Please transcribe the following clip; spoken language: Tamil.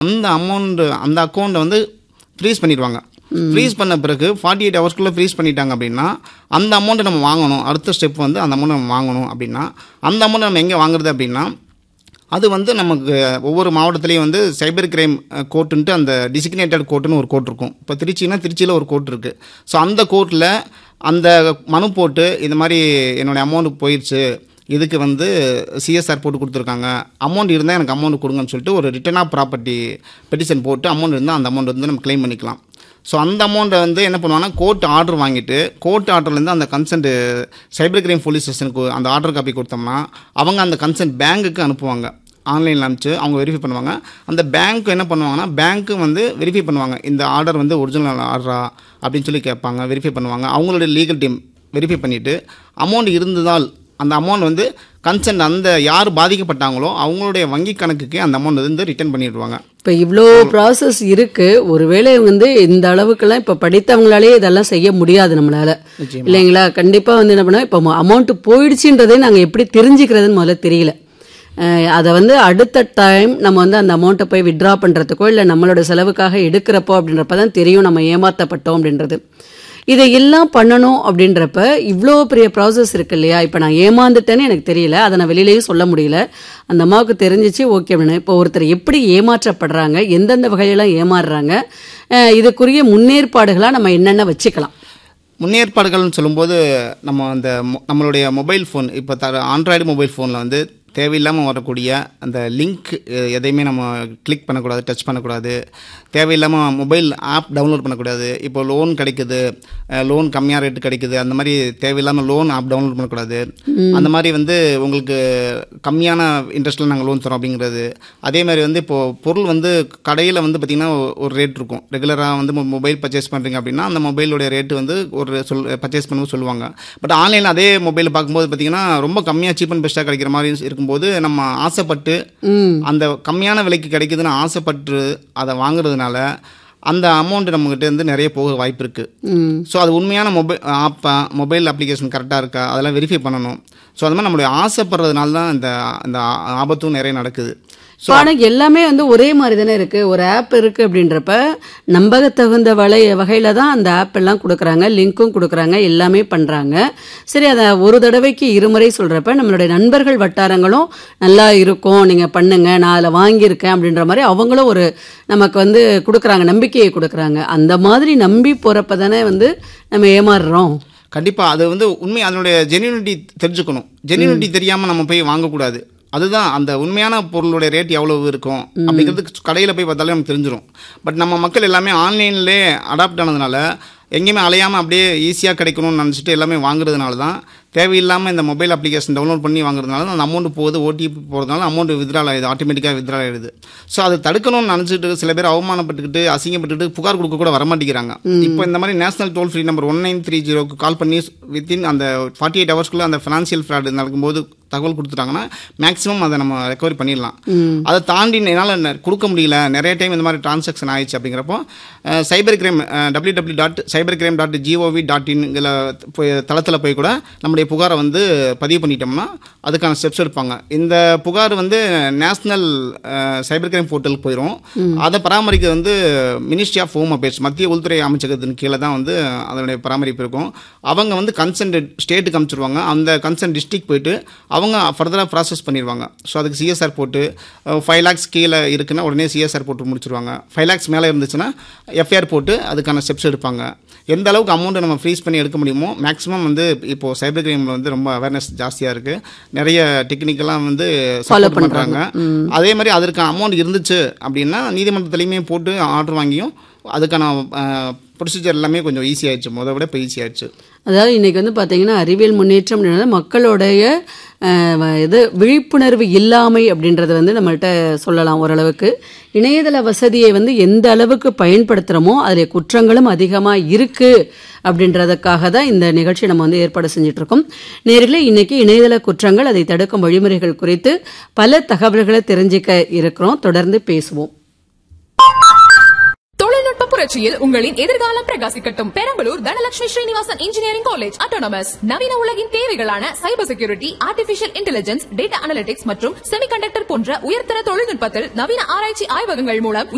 அந்த அமௌண்ட் அந்த அக்கௌண்ட்டை வந்து ஃப்ரீஸ் பண்ணிடுவாங்க ஃப்ரீஸ் பண்ண பிறகு ஃபார்ட்டி எயிட் ஹவர்ஸ்க்குள்ளே ஃப்ரீஸ் பண்ணிட்டாங்க அப்படின்னா அந்த அமௌண்ட்டை நம்ம வாங்கணும் அடுத்த ஸ்டெப் வந்து அந்த அமௌண்ட்டை நம்ம வாங்கணும் அப்படின்னா அந்த அமௌண்ட்டை நம்ம எங்கே வாங்குறது அப்படின்னா அது வந்து நமக்கு ஒவ்வொரு மாவட்டத்துலேயும் வந்து சைபர் கிரைம் கோர்ட்டுன்ட்டு அந்த டிசிக்னேட்டட் கோர்ட்டுன்னு ஒரு கோர்ட் இருக்கும் இப்போ திருச்சினா திருச்சியில் ஒரு கோர்ட் இருக்குது ஸோ அந்த கோர்ட்டில் அந்த மனு போட்டு இந்த மாதிரி என்னுடைய அமௌண்ட் போயிடுச்சு இதுக்கு வந்து சிஎஸ்ஆர் போட்டு கொடுத்துருக்காங்க அமௌண்ட் இருந்தால் எனக்கு அமௌண்ட் கொடுங்கன்னு சொல்லிட்டு ஒரு ரிட்டர்ன் ஆஃப் ப்ராப்பர்ட்டி பெட்டிஷன் போட்டு அமௌண்ட் இருந்தால் அந்த அமௌண்ட் வந்து நம்ம க்ளைம் பண்ணிக்கலாம் ஸோ அந்த அமௌண்ட்டை வந்து என்ன பண்ணுவாங்கன்னா கோர்ட் ஆர்டர் வாங்கிட்டு கோர்ட் ஆர்டர்லேருந்து அந்த கன்சென்ட் சைபர் கிரைம் போலீஸ் ஸ்டேஷனுக்கு அந்த ஆர்டர் காப்பி கொடுத்தோம்னா அவங்க அந்த கன்சென்ட் பேங்க்குக்கு அனுப்புவாங்க ஆன்லைனில் அனுப்பிச்சு அவங்க வெரிஃபை பண்ணுவாங்க அந்த பேங்க் என்ன பண்ணுவாங்கன்னா பேங்க்கு வந்து வெரிஃபை பண்ணுவாங்க இந்த ஆர்டர் வந்து ஒரிஜினல் ஆர்டரா அப்படின்னு சொல்லி கேட்பாங்க வெரிஃபை பண்ணுவாங்க அவங்களுடைய லீகல் டீம் வெரிஃபை பண்ணிவிட்டு அமௌண்ட் இருந்ததால் அந்த அமௌண்ட் வந்து கன்சென்ட் அந்த யார் பாதிக்கப்பட்டாங்களோ அவங்களுடைய வங்கி கணக்குக்கு அந்த அமௌண்ட் வந்து ரிட்டர்ன் பண்ணிடுவாங்க இப்ப இவ்ளோ ப்ராசஸ் இருக்கு ஒருவேளை வந்து இந்த அளவுக்குலாம் இப்ப படித்தவங்களாலே இதெல்லாம் செய்ய முடியாது நம்மளால நிச்சயமா. இல்லைங்களா கண்டிப்பா வந்து என்ன பண்ணா இப்ப அமௌண்ட் போயிடுச்சுன்றதே நாங்க எப்படி தெரிஞ்சுக்கிறதுன்னு முதல்ல தெரியல அஹ் அதை வந்து அடுத்த டைம் நம்ம வந்து அந்த அமௌண்ட்டை போய் வித்ட்ரா பண்றதுக்கோ இல்லை நம்மளோட செலவுக்காக எடுக்கிறப்போ அப்படின்றப்ப தான் தெரியும் நம்ம ஏமாத்தப்பட்டோம் அப்படின்றது இதை எல்லாம் பண்ணணும் அப்படின்றப்ப இவ்வளோ பெரிய ப்ராசஸ் இருக்கு இல்லையா இப்போ நான் ஏமாந்துட்டேன்னு எனக்கு தெரியல அதை நான் வெளியிலேயும் சொல்ல முடியல அந்த அம்மாவுக்கு தெரிஞ்சிச்சு ஓகே அப்படின்னு இப்போ ஒருத்தர் எப்படி ஏமாற்றப்படுறாங்க எந்தெந்த வகையிலாம் ஏமாறுறாங்க அஹ் இதுக்குரிய முன்னேற்பாடுகளாக நம்ம என்னென்ன வச்சுக்கலாம் முன்னேற்பாடுகள்னு சொல்லும்போது நம்ம அந்த மொ- நம்மளுடைய மொபைல் ஃபோன் இப்போ தர ஆண்ட்ராய்டு மொபைல் ஃபோனில் வந்து தேவையில்லாமல் வரக்கூடிய அந்த லிங்க் எதையுமே நம்ம கிளிக் பண்ணக்கூடாது டச் பண்ணக்கூடாது தேவையில்லாமல் மொபைல் ஆப் டவுன்லோட் பண்ணக்கூடாது இப்போ லோன் கிடைக்குது லோன் கம்மியாக ரேட்டு கிடைக்குது அந்த மாதிரி தேவையில்லாமல் லோன் ஆப் டவுன்லோட் பண்ணக்கூடாது அந்த மாதிரி வந்து உங்களுக்கு கம்மியான இன்ட்ரெஸ்ட்டில் நாங்கள் லோன் தரோம் அப்படிங்கிறது அதே மாதிரி வந்து இப்போது பொருள் வந்து கடையில் வந்து பார்த்திங்கன்னா ஒரு ரேட் இருக்கும் ரெகுலராக வந்து மொபைல் பர்ச்சேஸ் பண்ணுறீங்க அப்படின்னா அந்த மொபைலோட ரேட்டு வந்து ஒரு சொல் பர்ச்சேஸ் பண்ணும்போது சொல்லுவாங்க பட் ஆன்லைனில் அதே மொபைல் பார்க்கும்போது பார்த்தீங்கன்னா ரொம்ப கம்மியாக சீப் அண்ட் பெஸ்ட்டாக கிடைக்கிற மாதிரி இருக்கும்போது நம்ம ஆசைப்பட்டு ம் அந்த கம்மியான விலைக்கு கிடைக்குதுன்னு ஆசைப்பட்டு அதை வாங்குறதுனால அந்த அமௌண்ட் நம்மகிட்ட இருந்து நிறைய போக வாய்ப்பு இருக்குது ம் ஸோ அது உண்மையான மொபைல் ஆப்பா மொபைல் அப்ளிகேஷன் கரெக்டாக இருக்கா அதெல்லாம் வெரிஃபை பண்ணணும் ஸோ அது மாதிரி நம்மளுடைய ஆசைப்படுறதுனால தான் இந்த இந்த ஆபத்தும் நிறைய நடக்குது இப்போ ஆனால் எல்லாமே வந்து ஒரே மாதிரி தானே இருக்கு ஒரு ஆப் இருக்கு அப்படின்றப்ப நம்பகத்தகுந்த வலை வகையில தான் அந்த ஆப் எல்லாம் கொடுக்குறாங்க லிங்க்கும் கொடுக்குறாங்க எல்லாமே பண்றாங்க சரி அதை ஒரு தடவைக்கு இருமுறை சொல்றப்ப நம்மளுடைய நண்பர்கள் வட்டாரங்களும் நல்லா இருக்கும் நீங்க பண்ணுங்க நான் அதில் வாங்கியிருக்கேன் அப்படின்ற மாதிரி அவங்களும் ஒரு நமக்கு வந்து கொடுக்குறாங்க நம்பிக்கையை கொடுக்குறாங்க அந்த மாதிரி நம்பி போறப்ப தானே வந்து நம்ம ஏமாறுறோம் கண்டிப்பாக அது வந்து உண்மை அதனுடைய ஜென்யூனிட்டி தெரிஞ்சுக்கணும் ஜென்யூனிட்டி தெரியாமல் நம்ம போய் வாங்கக்கூடாது அதுதான் அந்த உண்மையான பொருளுடைய ரேட் எவ்வளவு இருக்கும் அப்படிங்கிறது கடையில் போய் பார்த்தாலே நமக்கு தெரிஞ்சிடும் பட் நம்ம மக்கள் எல்லாமே ஆன்லைன்லேயே அடாப்ட் ஆனதுனால எங்கேயுமே அலையாமல் அப்படியே ஈஸியாக கிடைக்கணும்னு நினச்சிட்டு எல்லாமே வாங்குறதுனால தான் தேவையில்லாமல் இந்த மொபைல் அப்ளிகேஷன் டவுன்லோட் பண்ணி வாங்குறதுனால தான் அந்த அமௌண்ட் போகுது ஓடிபி போகிறதுனால அமௌண்ட் வித்ட்ரால் ஆகுது ஆட்டோமேட்டிக்காக வித்ட்ரால் ஆகிடுது ஸோ அதை தடுக்கணும்னு நினச்சிட்டு சில பேர் அவமானப்பட்டுக்கிட்டு அசிங்கப்பட்டுட்டு புகார் கொடுக்க கூட வரமாட்டேங்கிறாங்க இப்போ இந்த மாதிரி national toll free number one nine three ஜீரோக்கு கால் பண்ணி வித்தின் அந்த ஃபார்ட்டி எயிட் ஹவர்ஸ்க்குள்ளே அந்த ஃபினான்ஷியல் ஃப்ராட் நடக்கும்போது தகவல் கொடுத்துட்டாங்கன்னா மேக்ஸிமம் அதை நம்ம ரெக்கவரி பண்ணிடலாம் அதை தாண்டி என்னால் கொடுக்க முடியல நிறைய டைம் இந்த மாதிரி டிரான்சாக்ஷன் ஆயிடுச்சு அப்படிங்கிறப்போ cyber crime W W dot cyber crime dot GOV dot in இதில் போய் தளத்தில் போய் கூட நம்முடைய புகாரை வந்து பதிவு பண்ணிட்டோம்னா அதுக்கான ஸ்டெப்ஸ் எடுப்பாங்க இந்த புகார் வந்து நேஷனல் சைபர் கிரைம் போர்ட்டலுக்கு போயிடும் அதை பராமரிக்க வந்து மினிஸ்ட்ரி ஆஃப் ஹோம் அஃபேர்ஸ் மத்திய உள்துறை அமைச்சகத்தின் கீழே தான் வந்து அதனுடைய பராமரிப்பு இருக்கும் அவங்க வந்து கன்சென்ட் ஸ்டேட்டுக்கு அனுப்பிச்சிருவாங்க அந்த கன்சென்ட் டிஸ்ட்ரிக்ட் போயிட்டு அவங்க ஃபர்தராக ப்ராசஸ் பண்ணிடுவாங்க ஸோ அதுக்கு சிஎஸ்ஆர் போட்டு ஃபைவ் லேக்ஸ் கீழே இருக்குன்னா உடனே சிஎஸ்ஆர் போட்டு முடிச்சிருவாங்க ஃபைவ் லேக்ஸ் மேலே இருந்துச்சுன்னா எஃப்ஐஆர் போட்டு அதுக்கான ஸ்டெப்ஸ் எடுப்பாங்க எந்த அளவுக்கு அமௌண்ட்டை நம்ம ஃப்ரீஸ் பண்ணி எடுக்க முடியுமோ மேக்ஸிமம் வந்து இப்போது சைபர் கிரைமில் வந்து ரொம்ப அவேர்னஸ் ஜாஸ்தியாக இருக்குது நிறைய டெக்னிக்கெல்லாம் வந்து சப்போர்ட் பண்ணுறாங்க அதே மாதிரி அதற்கான அமௌண்ட் இருந்துச்சு அப்படின்னா நீதிமன்றத்துலையுமே போட்டு ஆர்டர் வாங்கியும் அதுக்கான ப்ரொசீஜர் எல்லாமே கொஞ்சம் ஈஸி ஆயிடுச்சு முத விட இப்போ ஈஸி ஆயிடுச்சு அதாவது இன்னைக்கு வந்து பாத்தீங்கன்னா அறிவியல் முன்னேற்றம் அப்படின்றது மக்களுடைய அஹ், இது விழிப்புணர்வு இல்லாமை அப்படின்றத வந்து நம்மள்ட்ட சொல்லலாம் ஓரளவுக்கு இணையதள வசதியை வந்து எந்த அளவுக்கு பயன்படுத்துகிறோமோ அதில் குற்றங்களும் அதிகமாக இருக்கு அப்படின்றதுக்காக தான் இந்த நிகழ்ச்சி நம்ம வந்து ஏற்பாடு செஞ்சுட்டு இருக்கோம் நேர்களே இன்னைக்கு இணையதள குற்றங்கள் அதை தடுக்கும் வழிமுறைகள் குறித்து பல தகவல்களை தெரிஞ்சுக்க இருக்கிறோம் தொடர்ந்து பேசுவோம் தொழில்நுட்ப புரட்சியில் உங்களின் எதிர்காலம் பிரகாசிக்கட்டும் Perambalur Dhanalakshmi Srinivasan engineering college autonomous நவீன உலகின் தேவைகளான cyber security artificial intelligence data analytics மற்றும் செமிகண்டக்டர் போன்ற உயர்தர தொழில்நுட்பத்தில் நவீன ஆராய்ச்சி ஆய்வகங்கள் மூலம்